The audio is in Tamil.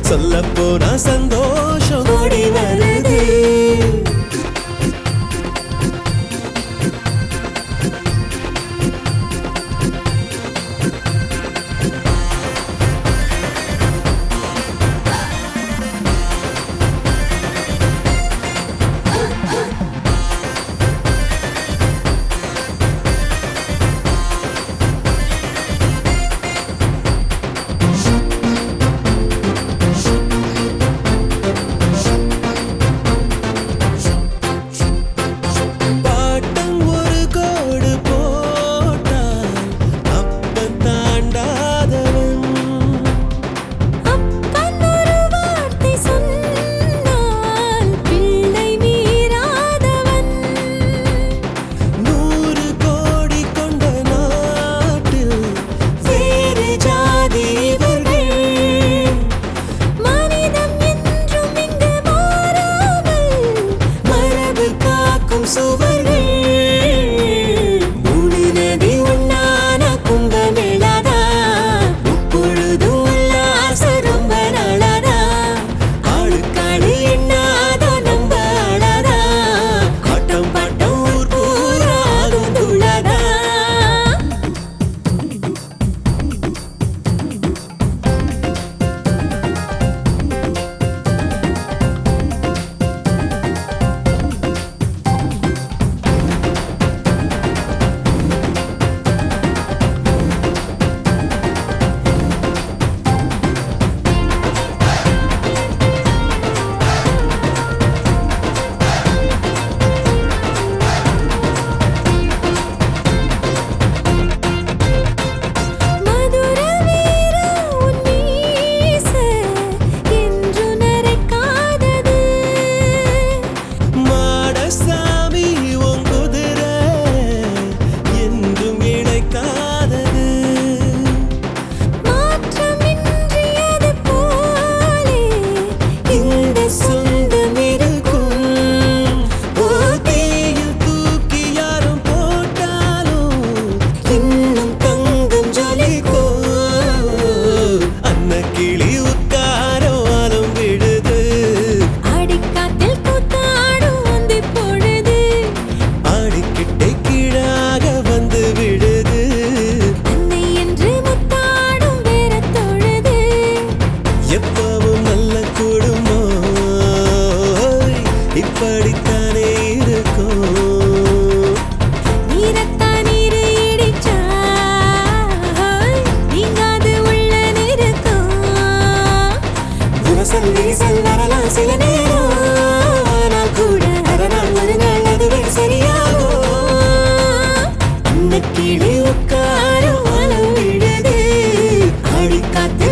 சொல்ல போனா சந்தோஷம் ஓடி வருது பாட்டம் ஒரு கோடு போட்டால் அப்பன் தாண்டாதவன் அப்பன் ஒரு வார்த்தை சொன்னால் பிள்ளை மீறாதவன் நூறு கோடி கொண்ட நாட்டில் வேறு ஜாதி இவர்கள் மனிதம் என்றும் இங்கு மாறாமல் மரபு காக்கும் சுவர்கள் மூணு நதி ஒன்னான கும்பமேளாதா முப்பொழுதும் உல்லாச ரொம்ப நாளாதா ஆளுக்காடு எண்ணாத நம்ப அழதா ஆட்டம் பாட்டம் ஊர் பூராலும் துள்ளதா மதுர வீர உன் மீச என்று நரைக்காதது மாடசாமி உன் குதிரை என்றும் இழைக்காதது மாற்றமின்றியது போலே இந்த சொந்தம் இருக்கும் ஓ தீயில் தூக்கி யாரும் போட்டாலும் இன்னும் தங்கம் ஜொலிக்கும் அன்ன கிளி உட்காரம் விடுது அடிக்காத்தில் கூத்தாடும் வந்து பொழுது ஆடிக்கிட்டே கீழாக வந்து விடுது அன்னை என்று முத்தாடும் வேற தொழுது எப்பவும் நல்ல குடும்பம் இப்படித்தானே இருக்கும் நீரத்தான் நீரு இடிச்சா நீங்காது உள்ள நிற்கும் விவசல் விரிசல் வரலாம் சில நேரம் ஆனால் கூட அறநாள் ஒரு நாள் அதுவே சரியாகும் அந்த கிளி உட்காரம் வளம் விடுது ஆடிக்காத்து